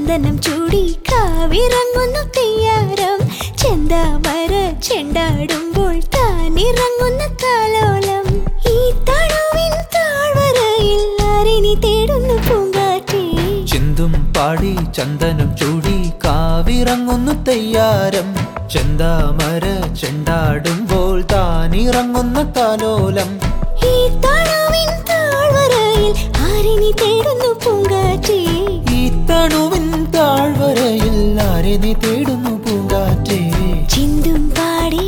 ചന്ദനം ചൂടി കാവിറങ്ങുന്നു തെയ്യാരം ചെന്താമര ചെണ്ടാടുമ്പോൾ താനിറങ്ങുന്ന കാലോലം ഈ തണുവിൻ താഴ്വരയിൽ ആരിനി തേടുന്നു പൂങ്കാറ്റേ ചിന്തും പാടി ചന്ദനം ചൂടി കാവിറങ്ങുന്നു തെയ്യാരം ചെന്താമര ചെണ്ടാടുമ്പോൾ താനിറങ്ങുന്ന താലോലം ഈ തണുവിൻ താഴ്വരയിൽ ആരിനി തേടുന്നു പൂങ്കാറ്റേ ഈ തണുവിൻ താഴ്വരയിൽ ആരെ നീ തേടുന്നു പൂങ്കാറ്റേ ചിന്തും പാടി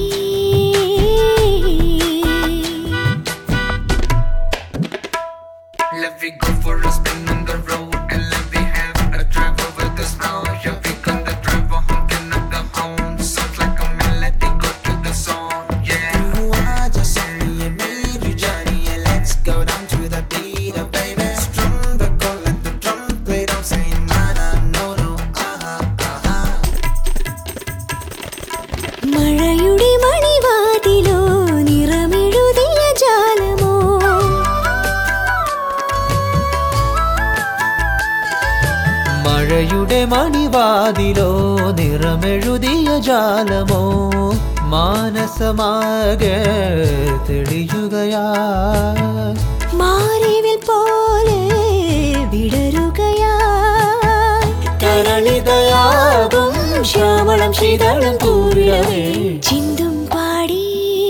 Let me go for a spin on the road and let me have a drive over the snow. Yeah, we gonna drive a honking at the horn. Sounds like a melody, go to the song. Yeah. You are just only a me, Johnny, and let's go down to the beat, oh, baby. Strum the call, let the drum play, don't say nada, no, no, aha, aha. മഴയുടെ മണിവാതിലോ നിറമെഴുതിയ ജാലമോ മഴയുടെ മണിവാതിലോ നിറമെഴുതിയ ജാലമോ മാനസമാകെ തെളിയുകയാ മാറിവിൽ പോലെ വിടരുകയാ കരളിതയാകും ശ്യാമളം ശീതളം കൂവിടവേ ചിന്തും പാടി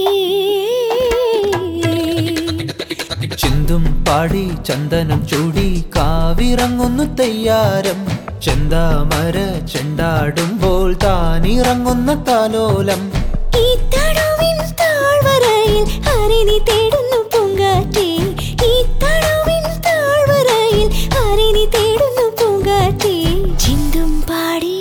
ചിന്തും പാടി ചന്ദനം ചൂടി കാവിറങ്ങുന്നു തെയ്യാരം ചെന്താമര ചെണ്ടാടുമ്പോൾ താനിറങ്ങുന്ന താലോലം ഈ തണുവിൻ താഴ്വരയിൽ ആരിനി തേടുന്നു പൂങ്കാറ്റേ ഈ തണുവിൻ താഴ്വരയിൽ ആരിനി തേടുന്നു പൂങ്കാറ്റേ ചിന്തും പാടി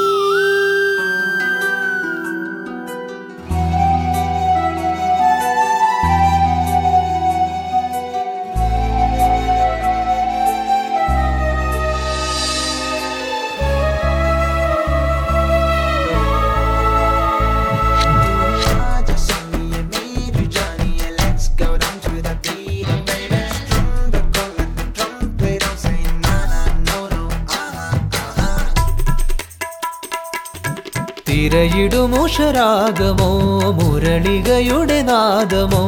Just only a me, Johnny, and let's go down to the beat, oh, baby. Strum the call, let the drum play, don't say nada, no, no, aha, aha. തിരയിടുമുഷരാഗമോ മുരളികയുടെ നാദമോ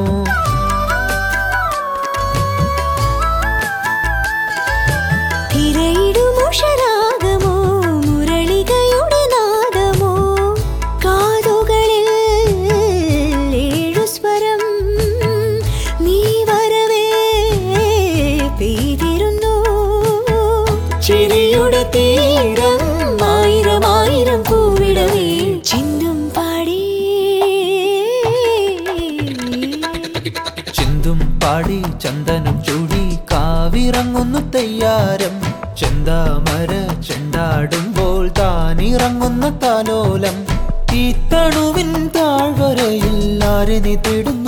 തിരയിടുമുഷരാഗമോ മുരളികയുടെ നാദമോ കാതുകളിൽ ഏഴു സ്വരം നീ വരവേ പെയ്തിരുന്നു ചിരിയുടെ തീരം ആയിരം ആയിരം പൂവിടവേ ചിന്തും പാടി ചിന്തും പാടി ചന്ദനം ചൂടി കാവിറങ്ങുന്നു തെയ്യാരം ചെന്താമര ചെണ്ടാടുമ്പോൾ താനിറങ്ങുന്ന താലോലം ഈ തണുവിൻ താഴ്വരയിൽ ആരെ നീ തേടുന്നു